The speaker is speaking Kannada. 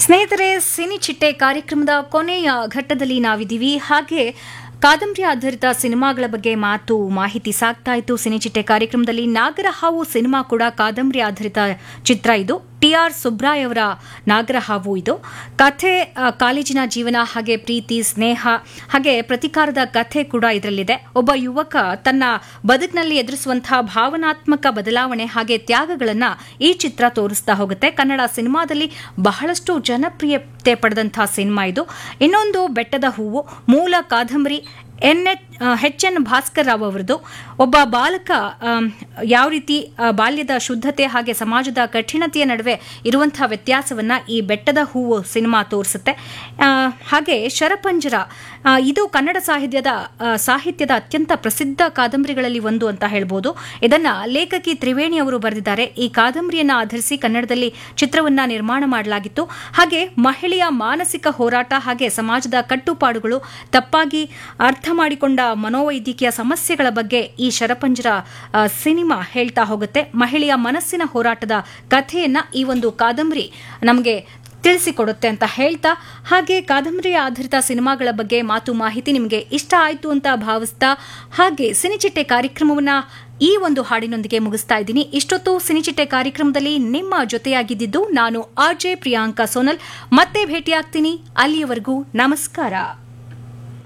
ಸ್ನೇಹಿತರೆ ಸಿನಿ ಚಿಟ್ಟೆ ಕಾರ್ಯಕ್ರಮದ ಕೊನೆಯ ಘಟ್ಟದಲ್ಲಿ ನಾವಿದ್ದೀವಿ ಹಾಗೆ ಕಾದಂಬರಿ ಆಧಾರಿತ ಸಿನಿಮಾಗಳ ಬಗ್ಗೆ ಮಾತು ಮಾಹಿತಿ ಸಾಕ್ತಾ ಇತ್ತು ಸಿನಿ ಚಿಟ್ಟೆ ಕಾರ್ಯಕ್ರಮದಲ್ಲಿ ನಾಗರಹಾವು ಸಿನಿಮಾ ಕೂಡ ಕಾದಂಬರಿ ಆಧಾರಿತ ಚಿತ್ರ ಇದು ಟಿ ಆರ್ ಸುಬ್ರಾಯ್ ಅವರ ನಾಗರಹಾವು ಇದು ಕಥೆ ಆ, ಕಾಲೇಜಿನ ಜೀವನ ಹಾಗೆ ಪ್ರೀತಿ ಸ್ನೇಹ ಹಾಗೆ ಪ್ರತಿಕಾರದ ಕಥೆ ಕೂಡ ಇದರಲ್ಲಿದೆ ಒಬ್ಬ ಯುವಕ ತನ್ನ ಬದುಕಿನಲ್ಲಿ ಎದುರಿಸುವಂತಹ ಭಾವನಾತ್ಮಕ ಬದಲಾವಣೆ ಹಾಗೆ ತ್ಯಾಗಗಳನ್ನ ಈ ಚಿತ್ರ ತೋರಿಸ್ತಾ ಹೋಗುತ್ತೆ ಕನ್ನಡ ಸಿನಿಮಾದಲ್ಲಿ ಬಹಳಷ್ಟು ಜನಪ್ರಿಯತೆ ಪಡೆದಂತಹ ಸಿನಿಮಾ ಇದು ಇನ್ನೊಂದು ಬೆಟ್ಟದ ಹೂವು ಮೂಲ ಕಾದಂಬರಿ N H N Bhaskar Rao ಅವರದು ಒಬ್ಬ ಬಾಲಕ ಆಮ್, ಯಾವ ರೀತಿ ಆ, ಬಾಲ್ಯದ ಶುದ್ಧತೆ ಹಾಗೆ ಸಮಾಜದ ಕಠಿಣತೆಯ ನಡುವೆ ಇರುವಂತಹ ವ್ಯತ್ಯಾಸವನ್ನ ಈ ಬೆಟ್ಟದ ಹೂವು ಸಿನಿಮಾ ತೋರಿಸುತ್ತೆ ಆ, ಹಾಗೆ ಶರಪಂಜರ ಆ, ಇದು ಕನ್ನಡ ಸಾಹಿತ್ಯದ ಆ, ಸಾಹಿತ್ಯದ ಅತ್ಯಂತ ಪ್ರಸಿದ್ಧ ಕಾದಂಬರಿಗಳಲ್ಲಿ ಒಂದು ಅಂತ ಹೇಳ್ಬೋದು ಇದನ್ನ ಲೇಖಕಿ ತ್ರಿವೇಣಿ ಅವರು ಬರೆದಿದ್ದಾರೆ ಈ ಕಾದಂಬರಿಯನ್ನ ಆಧರಿಸಿ ಕನ್ನಡದಲ್ಲಿ ಚಿತ್ರವನ್ನ ನಿರ್ಮಾಣ ಮಾಡಲಾಗಿತ್ತು ಹಾಗೆ ಮಹಿಳೆಯ ಮಾನಸಿಕ ಹೋರಾಟ ಹಾಗೆ ಸಮಾಜದ ಕಟ್ಟುಪಾಡುಗಳು ತಪ್ಪಾಗಿ ಅರ್ಥ ಮಾಡಿಕೊಂಡ ಮನೋವೈದ್ಯಕೀಯ ಸಮಸ್ಯೆಗಳ ಬಗ್ಗೆ ಈ ಶರಪಂಜರ ಆ, ಸಿನಿಮಾ ಹೇಳ್ತಾ ಹೋಗುತ್ತೆ ಮಹಿಳೆಯ ಮನಸ್ಸಿನ ಹೋರಾಟದ ಕಥೆಯನ್ನ ಈ ಒಂದು ಕಾದಂಬರಿ ನಮಗೆ ತಿಳಿಸಿಕೊಡುತ್ತೆ ಅಂತ ಹೇಳ್ತಾ ಹಾಗೆ ಕಾದಂಬರಿ ಆಧಾರಿತ ಸಿನಿಮಾಗಳ ಬಗ್ಗೆ ಮಾತು ಮಾಹಿತಿ ನಿಮಗೆ ಇಷ್ಟ ಆಯಿತು ಅಂತ ಭಾವಿಸ್ತಾ ಹಾಗೆ ಸಿನಿಚಿಟ್ಟೆ ಕಾರ್ಯಕ್ರಮವನ್ನ ಈ ಒಂದು ಹಾಡಿನೊಂದಿಗೆ ಮುಗಿಸ್ತಾ ಇದ್ದೀನಿ ಇಷ್ಟೊತ್ತು ಸಿನಿಚಿಟ್ಟೆ ಕಾರ್ಯಕ್ರಮದಲ್ಲಿ ನಿಮ್ಮ ಜೊತೆಯಾಗಿದ್ದಿದ್ದು ನಾನು ಆರ್ ಜೆ ಪ್ರಿಯಾಂಕಾ ಸೋನಲ್ ಮತ್ತೆ ಭೇಟಿಯಾಗ್ತೀನಿ ಅಲ್ಲಿಯವರೆಗೂ ನಮಸ್ಕಾರ